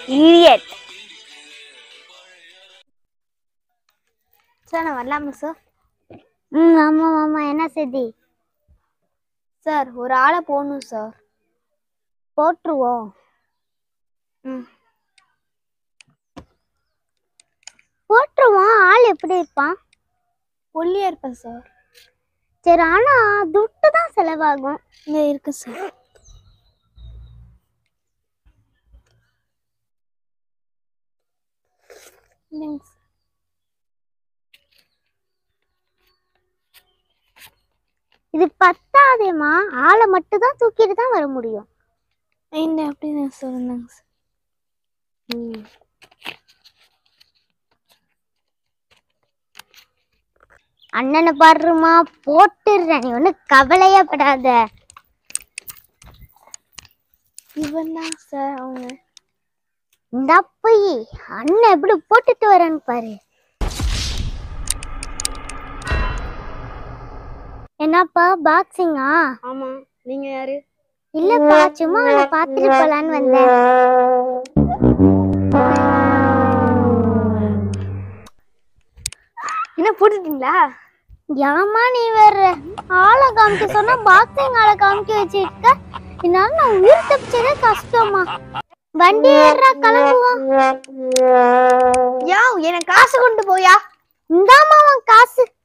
idiot sir நான் வரலாமா sir ம் ஆமாம் ஆமாம் என்ன செய்தி சார் ஒரு ஆளை போகணும் சார் போட்டுருவோம் ம் போட்டுருவோம் ஆள் எப்படி இருப்பான் ஒல்லியா இருப்பேன் சார் சரி ஆனா துட்டு தான் செலவாகும் இங்கே இருக்கு சார் இல்லைங்க சார் இது பத்தாதேம்மா ஆளை மட்டும் தான் தூக்கிட்டு தான் வர முடியும் இந்த அப்படின்னு சொல்லுங்க சார் அண்ணனை பாடுறமா போட்டுடுறேன் நீ ஒன்றும் கவலையே படாத இவன் தான் சார் அவங்க இந்த போய் அண்ணன் எப்படி போட்டுட்டு வரேன்னு பாரு என்னப்பா பாக்ஸிங்கா ஆமா நீங்க யாரு இல்லப்பா சும்மா அவனை பார்த்துட்டு போலான்னு வந்தேன் என்ன போட்டுட்டீங்களா ஏமா நீ வேற ஆளை காமிக்க சொன்னா பாக்ஸிங் ஆளை காமிக்க வச்சிருக்க இதனால நான் உயிர் தப்பிச்சதே கஷ்டமா வண்டி ஏறா கிளம்புவோம் யா எனக்கு காசு கொண்டு போயா இந்தாமா உன் காசு